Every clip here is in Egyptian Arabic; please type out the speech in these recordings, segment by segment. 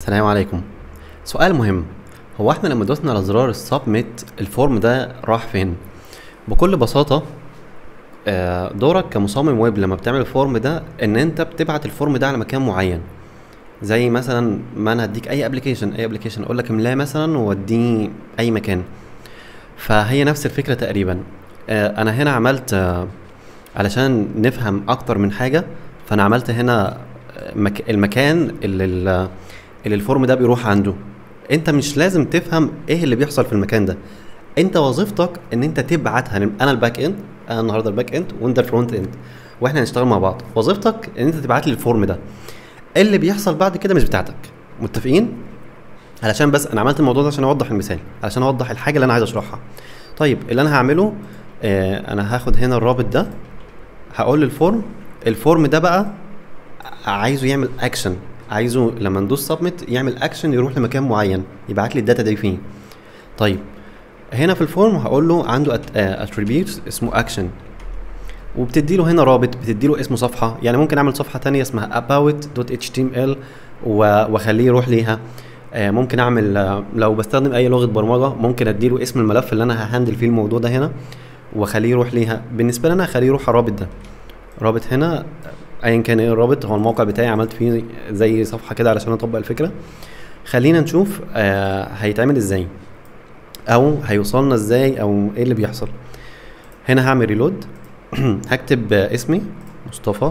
السلام عليكم سؤال مهم هو احنا لما دوسنا على زرار السبميت الفورم ده راح فين بكل بساطة آه، دورك كمصمم ويب لما بتعمل الفورم ده ان انت بتبعت الفورم ده على مكان معين زي مثلا ما انا هديك اي ابلكيشن اي ابلكيشن اقول لك املاه مثلا ووديه اي مكان فهي نفس الفكرة تقريبا آه، انا هنا عملت آه، علشان نفهم اكتر من حاجة فانا عملت هنا آه، مك... المكان اللي ال- اللي الفورم ده بيروح عنده انت مش لازم تفهم ايه اللي بيحصل في المكان ده انت وظيفتك ان انت تبعتها انا الباك اند انا النهارده الباك اند وانت الفرونت اند واحنا هنشتغل مع بعض وظيفتك ان انت تبعت لي الفورم ده اللي بيحصل بعد كده مش بتاعتك متفقين علشان بس انا عملت الموضوع ده عشان اوضح المثال عشان اوضح الحاجه اللي انا عايز اشرحها طيب اللي انا هعمله آه انا هاخد هنا الرابط ده هقول للفورم الفورم ده بقى عايزه يعمل اكشن عايزه لما ندوس سبميت يعمل اكشن يروح لمكان معين يبعت لي الداتا دي فيه طيب هنا في الفورم هقول له عنده اتريبيوت اسمه اكشن وبتدي له هنا رابط بتدي له اسم صفحه يعني ممكن اعمل صفحه تانية اسمها about.html و- واخليه يروح ليها آه، ممكن اعمل آه، لو بستخدم اي لغه برمجه ممكن ادي له اسم الملف اللي انا ههندل فيه الموضوع ده هنا واخليه يروح ليها بالنسبه لي انا هخليه يروح على الرابط ده رابط هنا ايا كان ايه الرابط هو الموقع بتاعي عملت فيه زي صفحه كده علشان اطبق الفكره خلينا نشوف آه هيتعمل ازاي او هيوصلنا ازاي او ايه اللي بيحصل هنا هعمل ريلود هكتب آه، اسمي مصطفى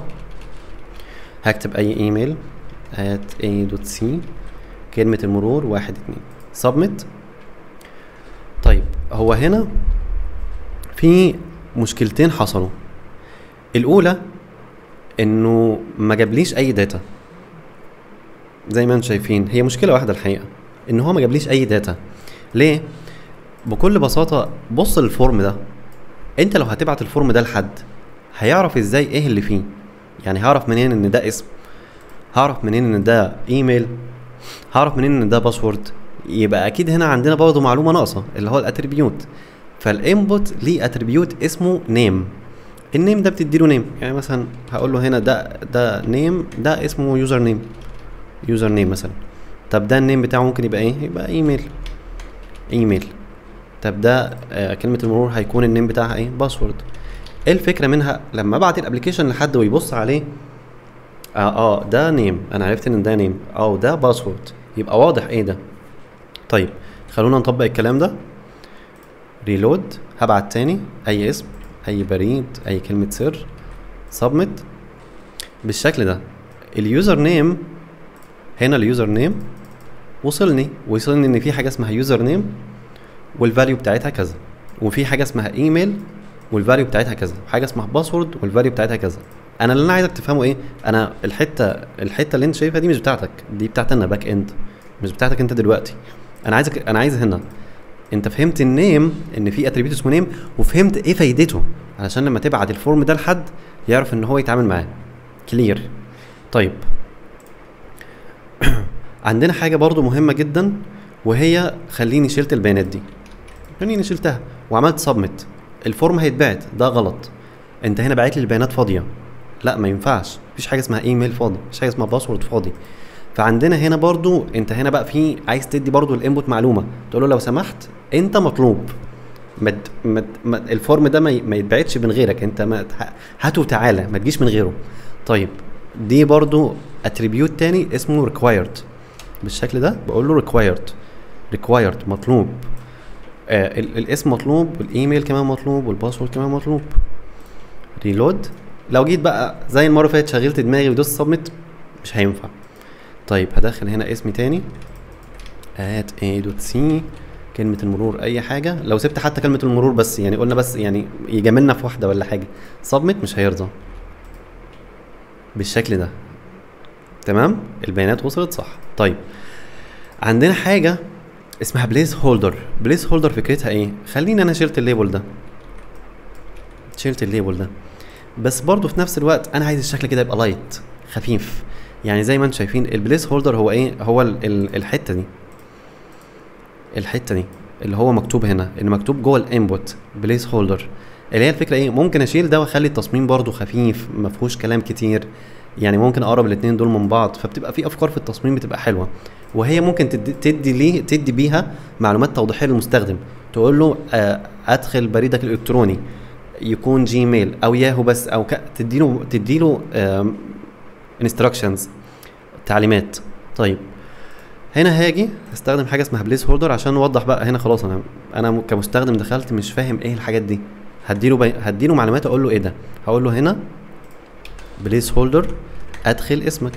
هكتب اي ايميل at a.c كلمة المرور واحد اتنين submit طيب هو هنا في مشكلتين حصلوا الاولى انه ما جابليش اي داتا زي ما انتم شايفين هي مشكله واحده الحقيقه ان هو ما جابليش اي داتا ليه بكل بساطه بص للفورم ده انت لو هتبعت الفورم ده لحد هيعرف ازاي ايه اللي فيه يعني هعرف منين ان ده اسم هعرف منين ان ده ايميل هعرف منين ان ده باسورد يبقى اكيد هنا عندنا برضه معلومه ناقصه اللي هو الاتريبيوت فالانبوت ليه اتريبيوت اسمه نيم النيم ده بتديله نيم يعني مثلا هقول له هنا ده ده نيم ده اسمه يوزر نيم يوزر نيم مثلا طب ده النيم بتاعه ممكن يبقى ايه يبقى ايميل ايميل طب ده آه كلمه المرور هيكون النيم بتاعها ايه باسورد ايه الفكره منها لما ابعت الابلكيشن لحد ويبص عليه اه اه ده نيم انا عرفت ان ده نيم اه ده باسورد يبقى واضح ايه ده طيب خلونا نطبق الكلام ده ريلود هبعت تاني اي اسم اي بريد اي كلمه سر سبميت بالشكل ده اليوزر نيم هنا اليوزر نيم وصلني وصلني ان في حاجه اسمها يوزر نيم والفاليو بتاعتها كذا وفي حاجه اسمها ايميل والفاليو بتاعتها كذا وحاجه اسمها باسورد والفاليو بتاعتها كذا انا اللي انا عايزك تفهمه ايه انا الحته الحته اللي انت شايفها دي مش بتاعتك دي بتاعت انا باك اند مش بتاعتك انت دلوقتي انا عايزك انا عايز هنا انت فهمت النيم ان في اتريبيوت اسمه نيم وفهمت ايه فايدته علشان لما تبعت الفورم ده لحد يعرف ان هو يتعامل معاه كلير طيب عندنا حاجه برضو مهمه جدا وهي خليني شلت البيانات دي خليني شلتها وعملت سبميت الفورم هيتبعت ده غلط انت هنا بعت لي البيانات فاضيه لا ما ينفعش مفيش حاجه اسمها ايميل فاضي مفيش حاجه اسمها باسورد فاضي فعندنا هنا برضو انت هنا بقى في عايز تدي برضو الانبوت معلومه تقول له لو سمحت انت مطلوب مد مد مد الفورم ده ما, ي- ما يتبعتش من غيرك انت ما ت- هاته تعالى ما تجيش من غيره طيب دي برضو اتريبيوت تاني اسمه required بالشكل ده بقول له required required مطلوب آه ال- الاسم مطلوب والايميل كمان مطلوب والباسورد كمان مطلوب ريلود لو جيت بقى زي المره اللي فاتت شغلت دماغي ودوست سبميت مش هينفع طيب هدخل هنا اسمي تاني at a.c كلمة المرور أي حاجة لو سبت حتى كلمة المرور بس يعني قلنا بس يعني يجاملنا في واحدة ولا حاجة سبميت مش هيرضى بالشكل ده تمام البيانات وصلت صح طيب عندنا حاجة اسمها بليس هولدر بليس هولدر فكرتها ايه خليني انا شلت الليبل ده شلت الليبل ده بس برضه في نفس الوقت انا عايز الشكل كده يبقى لايت خفيف يعني زي ما انتم شايفين البليس هولدر هو ايه هو ال ال الحته دي الحته دي اللي هو مكتوب هنا اللي مكتوب جوه الانبوت بليس هولدر اللي هي الفكره ايه ممكن اشيل ده واخلي التصميم برضو خفيف ما فيهوش كلام كتير يعني ممكن اقرب الاثنين دول من بعض فبتبقى في افكار في التصميم بتبقى حلوه وهي ممكن تدي, تدي ليه تدي بيها معلومات توضيحيه للمستخدم تقول له آه ادخل بريدك الالكتروني يكون جيميل او ياهو بس او ك... تديله تديله انستراكشنز تعليمات طيب هنا هاجي هستخدم حاجه اسمها بليس هولدر عشان نوضح بقى هنا خلاص انا انا كمستخدم دخلت مش فاهم ايه الحاجات دي هديله بي... هديله معلومات اقول له ايه ده هقول له هنا بليس هولدر ادخل اسمك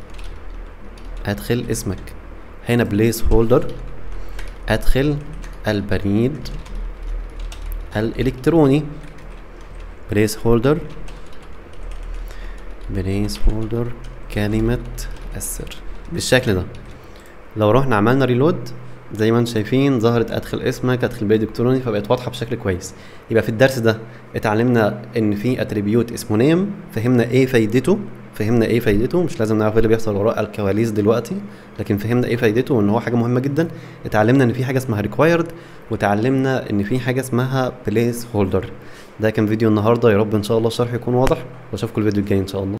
ادخل اسمك هنا بليس هولدر ادخل البريد الالكتروني بليس هولدر بليس هولدر كلمة السر بالشكل ده لو رحنا عملنا ريلود زي ما انتم شايفين ظهرت ادخل اسمك ادخل بريد الكتروني فبقت واضحه بشكل كويس يبقى في الدرس ده اتعلمنا ان في اتريبيوت اسمه نيم فهمنا ايه فايدته فهمنا ايه فايدته مش لازم نعرف ايه اللي بيحصل وراء الكواليس دلوقتي لكن فهمنا ايه فايدته وان هو حاجه مهمه جدا اتعلمنا ان في حاجه اسمها ريكوايرد وتعلمنا ان في حاجه اسمها بليس هولدر ده كان فيديو النهارده يا رب ان شاء الله الشرح يكون واضح واشوفكم الفيديو الجاي ان شاء الله